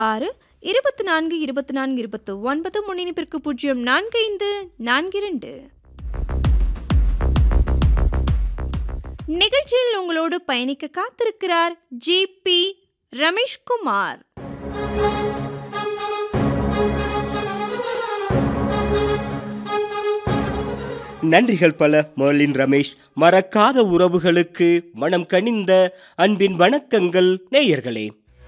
ஆறு இருபத்தி நான்கு இருபத்தி நான்கு இருபத்து ஒன்பது முன்னிணைப்பிற்கு பூஜ்ஜியம் நான்கு ஐந்து நான்கு இரண்டு நிகழ்ச்சியில் உங்களோடு பயணிக்க காத்திருக்கிறார் ஜி பி ரமேஷ்குமார் நன்றிகள் பல மர்லின் ரமேஷ் மறக்காத உறவுகளுக்கு மனம் கனிந்த அன்பின் வணக்கங்கள் நேயர்களே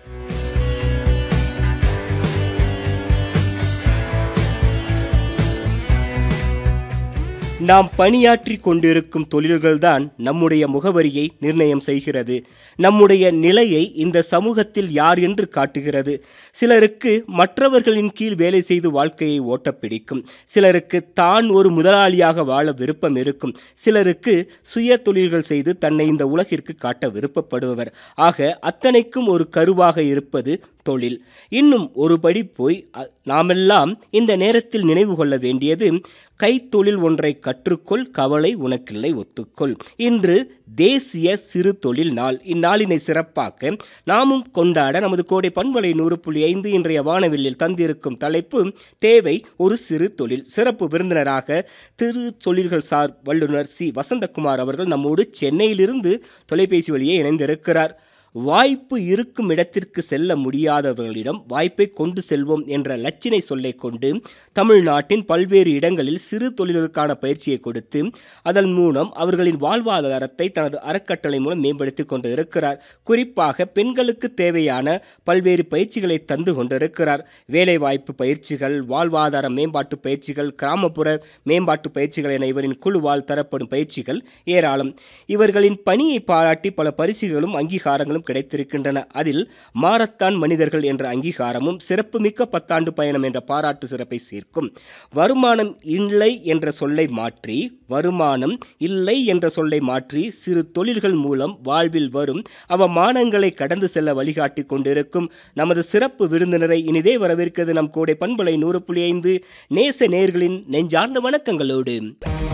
நாம் பணியாற்றி கொண்டிருக்கும் தொழில்கள்தான் நம்முடைய முகவரியை நிர்ணயம் செய்கிறது நம்முடைய நிலையை இந்த சமூகத்தில் யார் என்று காட்டுகிறது சிலருக்கு மற்றவர்களின் கீழ் வேலை செய்து வாழ்க்கையை ஓட்ட பிடிக்கும் சிலருக்கு தான் ஒரு முதலாளியாக வாழ விருப்பம் இருக்கும் சிலருக்கு சுய தொழில்கள் செய்து தன்னை இந்த உலகிற்கு காட்ட விருப்பப்படுபவர் ஆக அத்தனைக்கும் ஒரு கருவாக இருப்பது தொழில் இன்னும் ஒரு படி போய் அ- நாமெல்லாம் இந்த நேரத்தில் நினைவு கொள்ள வேண்டியது கைத்தொழில் ஒன்றை கற்றுக்கொள் கவலை உனக்கில்லை ஒத்துக்கொள் இன்று தேசிய சிறு தொழில் நாள் இந்நாளினை சிறப்பாக்க நாமும் கொண்டாட நமது கோடை பண்பலை நூறு புள்ளி ஐந்து இன்றைய வானவில்லில் தந்திருக்கும் தலைப்பு தேவை ஒரு சிறு தொழில் சிறப்பு விருந்தினராக திரு தொழில்கள் சார் வல்லுநர் சி வசந்தகுமார் அவர்கள் நம்மோடு சென்னையிலிருந்து தொலைபேசி வழியே இணைந்திருக்கிறார் வாய்ப்பு இருக்கும் இடத்திற்கு செல்ல முடியாதவர்களிடம் வாய்ப்பை கொண்டு செல்வோம் என்ற லட்சினை சொல்லை கொண்டு தமிழ்நாட்டின் பல்வேறு இடங்களில் சிறு தொழில்களுக்கான பயிற்சியை கொடுத்து அதன் மூலம் அவர்களின் வாழ்வாதாரத்தை தனது அறக்கட்டளை மூலம் மேம்படுத்திக் கொண்டு இருக்கிறார் குறிப்பாக பெண்களுக்கு தேவையான பல்வேறு பயிற்சிகளை தந்து கொண்டிருக்கிறார் வேலைவாய்ப்பு பயிற்சிகள் வாழ்வாதார மேம்பாட்டு பயிற்சிகள் கிராமப்புற மேம்பாட்டு பயிற்சிகள் என இவரின் குழுவால் தரப்படும் பயிற்சிகள் ஏராளம் இவர்களின் பணியை பாராட்டி பல பரிசுகளும் அங்கீகாரங்களும் கிடைத்திருக்கின்றன அதில் மாரத்தான் மனிதர்கள் என்ற அங்கீகாரமும் சிறப்புமிக்க பத்தாண்டு பயணம் என்ற பாராட்டு சிறப்பை சேர்க்கும் வருமானம் இல்லை என்ற சொல்லை மாற்றி வருமானம் இல்லை என்ற சொல்லை மாற்றி சிறு தொழில்கள் மூலம் வாழ்வில் வரும் அவமானங்களை கடந்து செல்ல வழிகாட்டி கொண்டிருக்கும் நமது சிறப்பு விருந்தினரை இனிதே வரவேற்கிறது நம் கோடை பண்பலை நூறு புள்ளி ஐந்து நேச நேர்களின் நெஞ்சார்ந்த வணக்கங்களோடு